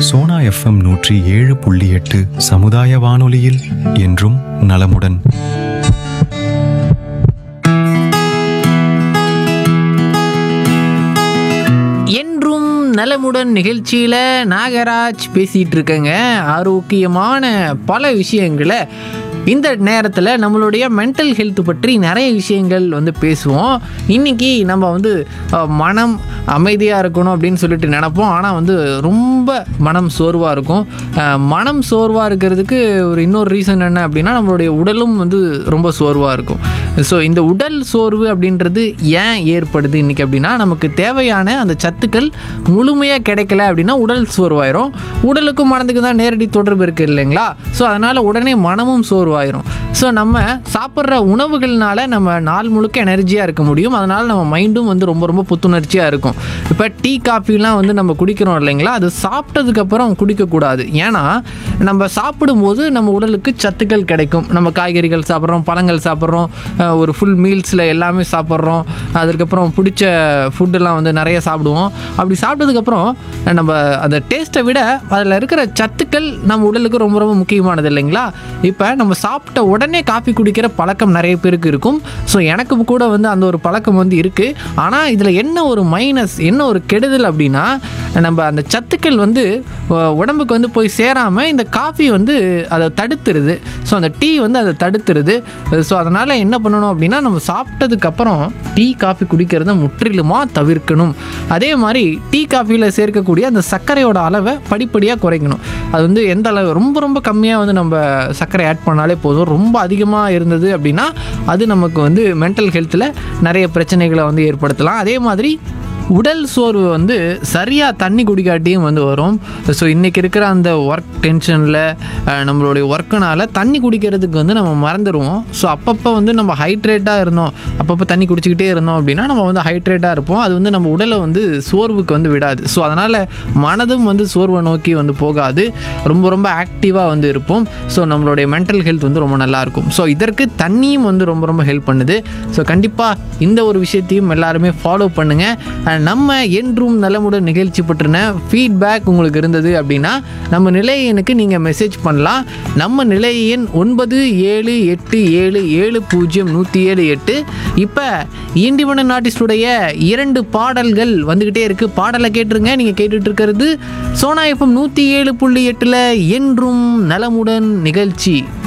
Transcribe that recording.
Sona FM நூற்றி ஏழு புள்ளி எட்டு சமுதாய வானொலியில் என்றும் நலமுடன் என்றும் நலமுடன் நிகழ்ச்சியில் நாகராஜ் பேசிகிட்டு இருக்கேங்க ஆரோக்கியமான பல விஷயங்களை இந்த நேரத்தில் நம்மளுடைய மென்டல் ஹெல்த் பற்றி நிறைய விஷயங்கள் வந்து பேசுவோம் இன்னைக்கு நம்ம வந்து அஹ், மனம் அமைதியாக இருக்கணும் அப்படின்னு சொல்லிட்டு நினைப்போம் ஆனால் வந்து ரொம்ப மனம் சோர்வாக இருக்கும் அஹ், மனம் சோர்வாக இருக்கிறதுக்கு ஒரு இன்னொரு ரீசன் என்ன அப்படின்னா நம்மளுடைய உடலும் வந்து ரொம்ப சோர்வாக இருக்கும் ஸோ இந்த உடல் சோர்வு அப்படின்றது ஏன் ஏற்படுது இன்னைக்கு அப்படின்னா நமக்கு தேவையான அந்த சத்துக்கள் முழுமையாக கிடைக்கல அப்படின்னா உடல் சோர்வாயிரும் உடலுக்கும் மனதுக்கு தான் நேரடி தொடர்பு இருக்குது இல்லைங்களா ஸோ அதனால் உடனே மனமும் சோர்வாயிரும் ஸோ நம்ம சாப்பிட்ற உணவுகள்னால நம்ம நாள் முழுக்க எனர்ஜியாக இருக்க முடியும் அதனால் நம்ம மைண்டும் வந்து ரொம்ப ரொம்ப புத்துணர்ச்சியாக இருக்கும் இப்போ டீ காஃபிலாம் வந்து நம்ம குடிக்கிறோம் இல்லைங்களா அது சாப்பிட்டதுக்கப்புறம் குடிக்கக்கூடாது ஏன்னா நம்ம சாப்பிடும்போது நம்ம உடலுக்கு சத்துக்கள் கிடைக்கும் நம்ம காய்கறிகள் சாப்பிட்றோம் பழங்கள் சாப்பிட்றோம் அஹ் ஒரு ஃபுல் மீல்ஸில் எல்லாமே சாப்பிட்றோம் அதுக்கப்புறம் பிடிச்ச ஃபுட்டெல்லாம் வந்து நிறைய சாப்பிடுவோம் அப்படி சாப்பிட்டதுக்கப்புறம் நம்ம அந்த டேஸ்ட்டை விட அதில் இருக்கிற சத்துக்கள் நம்ம உடலுக்கு ரொம்ப ரொம்ப முக்கியமானது இல்லைங்களா இப்போ நம்ம சாப்பிட்ட உடனே காஃபி குடிக்கிற பழக்கம் நிறைய பேருக்கு இருக்கும் ஸோ எனக்கு கூட வந்து அந்த ஒரு பழக்கம் வந்து இருக்குது ஆனால் இதில் என்ன ஒரு மைனஸ் என்ன ஒரு கெடுதல் அப்படின்னா நம்ம அந்த சத்துக்கள் வந்து அஹ், உடம்புக்கு வந்து போய் சேராமல் இந்த காஃபி வந்து அதை தடுத்துருது ஸோ அந்த டீ வந்து அதை தடுத்துருது ஸோ அதனால் என்ன பண்ணணும் அப்படின்னா நம்ம சாப்பிட்டதுக்கப்புறம் டீ காஃபி குடிக்கிறத முற்றிலுமாக தவிர்க்கணும் அதே மாதிரி டீ காஃபியில் சேர்க்கக்கூடிய அந்த சர்க்கரையோட அளவை படிப்படியாக குறைக்கணும் அது வந்து எந்த அளவு ரொம்ப ரொம்ப கம்மியாக வந்து நம்ம சர்க்கரை ஆட் பண்ணாலே போதும் ரொம்ப அதிகமாக இருந்தது அப்படின்னா அது நமக்கு வந்து மென்டல் ஹெல்த்தில் நிறைய பிரச்சனைகளை வந்து ஏற்படுத்தலாம் அதே மாதிரி உடல் சோர்வு வந்து சரியாக தண்ணி குடிக்காட்டியும் வந்து வரும் ஸோ இன்றைக்கி இருக்கிற அந்த ஒர்க் டென்ஷனில் நம்மளுடைய ஒர்க்குனால தண்ணி குடிக்கிறதுக்கு வந்து நம்ம மறந்துடுவோம் ஸோ அப்பப்போ வந்து நம்ம ஹைட்ரேட்டாக இருந்தோம் அப்பப்போ தண்ணி குடிச்சிக்கிட்டே இருந்தோம் அப்படின்னா நம்ம வந்து ஹைட்ரேட்டாக இருப்போம் அது வந்து நம்ம உடலை வந்து சோர்வுக்கு வந்து விடாது ஸோ அதனால் மனதும் வந்து சோர்வை நோக்கி வந்து போகாது ரொம்ப ரொம்ப ஆக்டிவாக வந்து இருப்போம் ஸோ நம்மளுடைய மென்டல் ஹெல்த் வந்து ரொம்ப நல்லா இருக்கும் ஸோ இதற்கு தண்ணியும் வந்து ரொம்ப ரொம்ப ஹெல்ப் பண்ணுது ஸோ கண்டிப்பாக இந்த ஒரு விஷயத்தையும் எல்லாருமே ஃபாலோ பண்ணுங்கள் நம்ம என்றும் நலமுடன் நிகழ்ச்சி பற்றின ஃபீட்பேக் உங்களுக்கு இருந்தது அப்படின்னா நம்ம நிலையனுக்கு நீங்கள் மெசேஜ் பண்ணலாம் நம்ம நிலைய எண் ஒன்பது ஏழு எட்டு ஏழு ஏழு பூஜ்ஜியம் நூற்றி ஏழு எட்டு இப்போ இண்டிபெண்டன்ட் ஆர்டிஸ்டுடைய இரண்டு பாடல்கள் வந்துக்கிட்டே இருக்குது பாடலை கேட்டுருங்க நீங்கள் கேட்டுட்டு இருக்கிறது சோனா எஃப்எம் நூற்றி ஏழு புள்ளி எட்டில் என்றும் நலமுடன் நிகழ்ச்சி